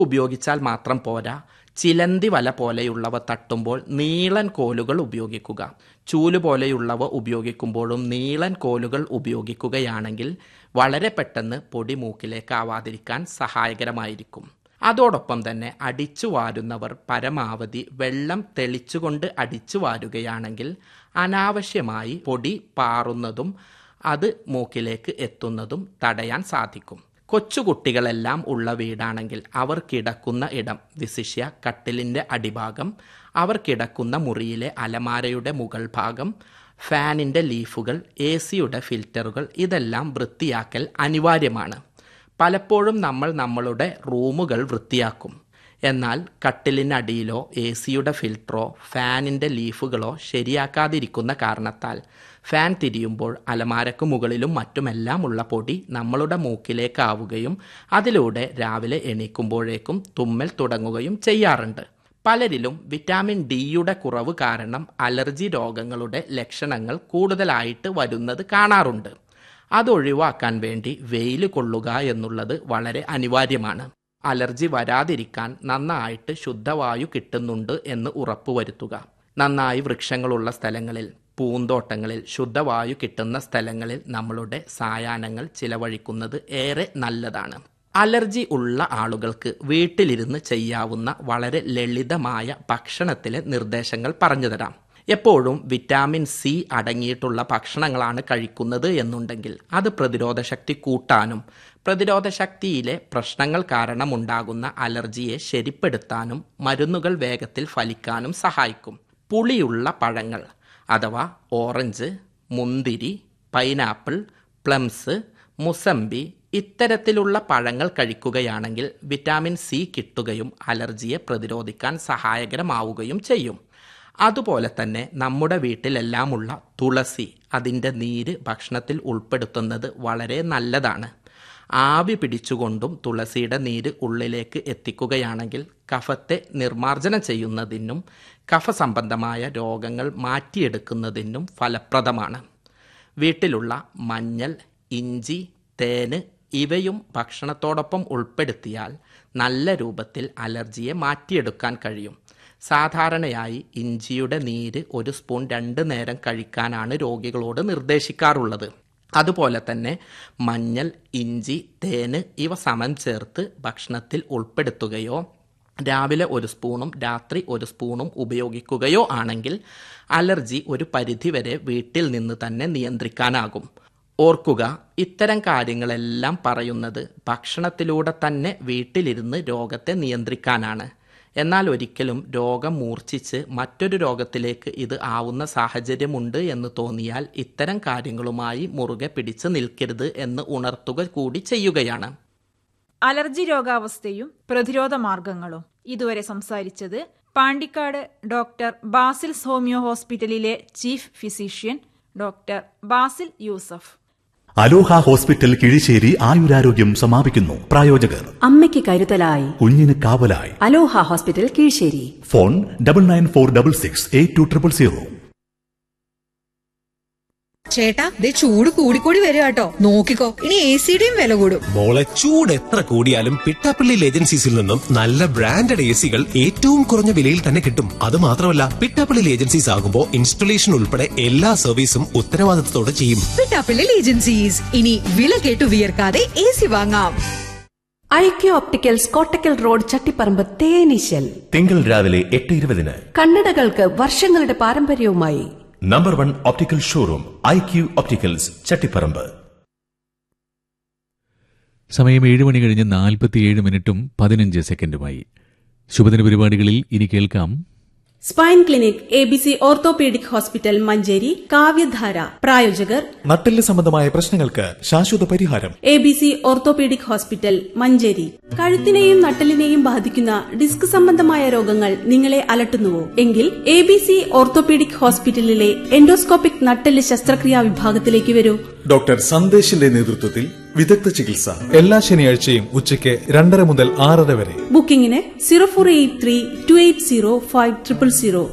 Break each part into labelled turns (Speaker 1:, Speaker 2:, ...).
Speaker 1: ഉപയോഗിച്ചാൽ മാത്രം പോരാ ചിലന്തി വല പോലെയുള്ളവ തട്ടുമ്പോൾ നീളൻ കോലുകൾ ഉപയോഗിക്കുക ചൂല് പോലെയുള്ളവ ഉപയോഗിക്കുമ്പോഴും നീളൻ കോലുകൾ ഉപയോഗിക്കുകയാണെങ്കിൽ വളരെ പെട്ടെന്ന് പൊടി മൂക്കിലേക്ക് ആവാതിരിക്കാൻ സഹായകരമായിരിക്കും അതോടൊപ്പം തന്നെ അടിച്ചു വാരുന്നവർ പരമാവധി വെള്ളം തെളിച്ചുകൊണ്ട് അടിച്ചു വാരുകയാണെങ്കിൽ അനാവശ്യമായി പൊടി പാറുന്നതും അത് മൂക്കിലേക്ക് എത്തുന്നതും തടയാൻ സാധിക്കും കൊച്ചുകുട്ടികളെല്ലാം ഉള്ള വീടാണെങ്കിൽ അവർ കിടക്കുന്ന ഇടം വിശിഷ്യ കട്ടിലിൻ്റെ അടിഭാഗം അവർ കിടക്കുന്ന മുറിയിലെ അലമാരയുടെ മുകൾ ഭാഗം ഫാനിൻ്റെ ലീഫുകൾ എ സിയുടെ ഫിൽറ്ററുകൾ ഇതെല്ലാം വൃത്തിയാക്കൽ അനിവാര്യമാണ് പലപ്പോഴും നമ്മൾ നമ്മളുടെ റൂമുകൾ വൃത്തിയാക്കും എന്നാൽ കട്ടിലിനടിയിലോ എ സിയുടെ ഫിൽറ്ററോ ഫാനിൻ്റെ ലീഫുകളോ ശരിയാക്കാതിരിക്കുന്ന കാരണത്താൽ ഫാൻ തിരിയുമ്പോൾ അലമാരക്ക് മുകളിലും മറ്റുമെല്ലാം ഉള്ള പൊടി നമ്മളുടെ മൂക്കിലേക്കാവുകയും അതിലൂടെ രാവിലെ എണീക്കുമ്പോഴേക്കും തുമ്മൽ തുടങ്ങുകയും ചെയ്യാറുണ്ട് പലരിലും വിറ്റാമിൻ ഡിയുടെ കുറവ് കാരണം അലർജി രോഗങ്ങളുടെ ലക്ഷണങ്ങൾ കൂടുതലായിട്ട് വരുന്നത് കാണാറുണ്ട് അതൊഴിവാക്കാൻ വേണ്ടി വെയിൽ കൊള്ളുക എന്നുള്ളത് വളരെ അനിവാര്യമാണ് അലർജി വരാതിരിക്കാൻ നന്നായിട്ട് ശുദ്ധവായു കിട്ടുന്നുണ്ട് എന്ന് ഉറപ്പുവരുത്തുക നന്നായി വൃക്ഷങ്ങളുള്ള സ്ഥലങ്ങളിൽ പൂന്തോട്ടങ്ങളിൽ ശുദ്ധവായു കിട്ടുന്ന സ്ഥലങ്ങളിൽ നമ്മളുടെ സായാഹ്നങ്ങൾ ചിലവഴിക്കുന്നത് ഏറെ നല്ലതാണ് അലർജി ഉള്ള ആളുകൾക്ക് വീട്ടിലിരുന്ന് ചെയ്യാവുന്ന വളരെ ലളിതമായ ഭക്ഷണത്തിലെ നിർദ്ദേശങ്ങൾ പറഞ്ഞുതരാം എപ്പോഴും വിറ്റാമിൻ സി അടങ്ങിയിട്ടുള്ള ഭക്ഷണങ്ങളാണ് കഴിക്കുന്നത് എന്നുണ്ടെങ്കിൽ അത് പ്രതിരോധശക്തി കൂട്ടാനും പ്രതിരോധശക്തിയിലെ പ്രശ്നങ്ങൾ കാരണമുണ്ടാകുന്ന അലർജിയെ ശരിപ്പെടുത്താനും മരുന്നുകൾ വേഗത്തിൽ ഫലിക്കാനും സഹായിക്കും പുളിയുള്ള പഴങ്ങൾ അഥവാ ഓറഞ്ച് മുന്തിരി പൈനാപ്പിൾ പ്ലംസ് മുസമ്പി ഇത്തരത്തിലുള്ള പഴങ്ങൾ കഴിക്കുകയാണെങ്കിൽ വിറ്റാമിൻ സി കിട്ടുകയും അലർജിയെ പ്രതിരോധിക്കാൻ സഹായകരമാവുകയും ചെയ്യും അതുപോലെ തന്നെ നമ്മുടെ വീട്ടിലെല്ലാമുള്ള തുളസി അതിൻ്റെ നീര് ഭക്ഷണത്തിൽ ഉൾപ്പെടുത്തുന്നത് വളരെ നല്ലതാണ് ആവി പിടിച്ചുകൊണ്ടും തുളസിയുടെ നീര് ഉള്ളിലേക്ക് എത്തിക്കുകയാണെങ്കിൽ കഫത്തെ നിർമ്മാർജ്ജനം ചെയ്യുന്നതിനും കഫസംബന്ധമായ രോഗങ്ങൾ മാറ്റിയെടുക്കുന്നതിനും ഫലപ്രദമാണ് വീട്ടിലുള്ള മഞ്ഞൾ ഇഞ്ചി തേന് ഇവയും ഭക്ഷണത്തോടൊപ്പം ഉൾപ്പെടുത്തിയാൽ നല്ല രൂപത്തിൽ അലർജിയെ മാറ്റിയെടുക്കാൻ കഴിയും സാധാരണയായി ഇഞ്ചിയുടെ നീര് ഒരു സ്പൂൺ രണ്ട് നേരം കഴിക്കാനാണ് രോഗികളോട് നിർദ്ദേശിക്കാറുള്ളത് അതുപോലെ തന്നെ മഞ്ഞൾ ഇഞ്ചി തേന് ഇവ സമം ചേർത്ത് ഭക്ഷണത്തിൽ ഉൾപ്പെടുത്തുകയോ രാവിലെ ഒരു സ്പൂണും രാത്രി ഒരു സ്പൂണും ഉപയോഗിക്കുകയോ ആണെങ്കിൽ അലർജി ഒരു പരിധിവരെ വീട്ടിൽ നിന്ന് തന്നെ നിയന്ത്രിക്കാനാകും ഓർക്കുക ഇത്തരം കാര്യങ്ങളെല്ലാം പറയുന്നത് ഭക്ഷണത്തിലൂടെ തന്നെ വീട്ടിലിരുന്ന് രോഗത്തെ നിയന്ത്രിക്കാനാണ് എന്നാൽ ഒരിക്കലും രോഗം മൂർച്ഛിച്ച് മറ്റൊരു രോഗത്തിലേക്ക് ഇത് ആവുന്ന സാഹചര്യമുണ്ട് എന്ന് തോന്നിയാൽ ഇത്തരം കാര്യങ്ങളുമായി മുറുകെ പിടിച്ച് നിൽക്കരുത് എന്ന് ഉണർത്തുക കൂടി ചെയ്യുകയാണ്
Speaker 2: അലർജി രോഗാവസ്ഥയും പ്രതിരോധ മാർഗങ്ങളും ഇതുവരെ സംസാരിച്ചത് പാണ്ടിക്കാട് ഡോക്ടർ ബാസിൽസ് ഹോമിയോ ഹോസ്പിറ്റലിലെ chief physician doctor Basil Yusuf
Speaker 3: Aloha hospital Kizhisseri ആയുരാരോഗ്യം സമാപിക്കുന്നു പ്രായോജകർ
Speaker 4: അമ്മയ്ക്ക് കരുതലായി
Speaker 3: കുഞ്ഞിന് കാവലായി
Speaker 4: Aloha hospital Keezhsseri
Speaker 3: phone double nine four double six eight two triple zero
Speaker 5: ചേട്ടാ ദേ ചൂട് കൂടിക്കൂടി വരിക കേട്ടോ നോക്കിക്കോ ഇനി എ സിയുടെയും വില കൂടും
Speaker 6: മോളെ ചൂട് എത്ര കൂടിയാലും പിട്ടാപ്പള്ളി ഏജൻസീസിൽ നിന്നും നല്ല ബ്രാൻഡഡ് എ സികൾ ഏറ്റവും കുറഞ്ഞ വിലയിൽ തന്നെ കിട്ടും അത് മാത്രമല്ല പിട്ടാപ്പള്ളി ഏജൻസീസ് ആകുമ്പോൾ ഇൻസ്റ്റലേഷൻ ഉൾപ്പെടെ എല്ലാ സർവീസും ഉത്തരവാദിത്തത്തോടെ ചെയ്യും
Speaker 5: പിട്ടാപ്പിള്ളി ഏജൻസീസ് ഇനി വില കേട്ടു വിയർക്കാതെ എ സി വാങ്ങാം
Speaker 4: IQ opticals Kottakkal road Chattiparamba തേനീശൽ
Speaker 3: തിങ്കൾ രാവിലെ എട്ട് ഇരുപതിന്
Speaker 4: കണ്ണടകൾക്ക് വർഷങ്ങളുടെ പാരമ്പര്യവുമായി
Speaker 3: number one optical showroom I Q opticals Chattiparamba
Speaker 7: സമയം ഏഴ് മണി കഴിഞ്ഞ് നാൽപ്പത്തിയേഴ് മിനിറ്റും പതിനഞ്ച് സെക്കൻഡുമായി ശുഭദിന പരിപാടികളിൽ ഇനി കേൾക്കാം
Speaker 8: spine clinic A B C orthopaedic hospital Manjeri Kavyadhara പ്രായോജകർ
Speaker 9: നട്ടെല്ല് സംബന്ധമായ പ്രശ്നങ്ങൾക്ക് ശാശ്വത പരിഹാരം
Speaker 8: A B C orthopaedic hospital Manjeri കഴുത്തിനെയും നട്ടലിനെയും ബാധിക്കുന്ന ഡിസ്ക് സംബന്ധമായ രോഗങ്ങൾ നിങ്ങളെ അലട്ടുന്നുവോ എങ്കിൽ എ ബി സി ഓർത്തോപീഡിക് ഹോസ്പിറ്റലിലെ എൻഡോസ്കോപ്പിക് നട്ടെല്ല് ശസ്ത്രക്രിയാ വിഭാഗത്തിലേക്ക് വരൂ
Speaker 9: ഡോക്ടർ സന്ദേശിന്റെ നേതൃത്വത്തിൽ വിദഗ്ധ ചികിത്സ എല്ലാ ശനിയാഴ്ചയും ഉച്ചയ്ക്ക് രണ്ടര മുതൽ ആറര വരെ
Speaker 8: ബുക്കിംഗിന് zero four eight three two eight zero five triple zero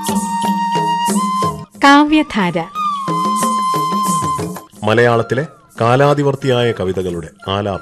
Speaker 10: Kavyadhara
Speaker 11: മലയാളത്തിലെ
Speaker 10: കാലാതിവർത്തിയായ കവിതകളുടെ ആലാപനം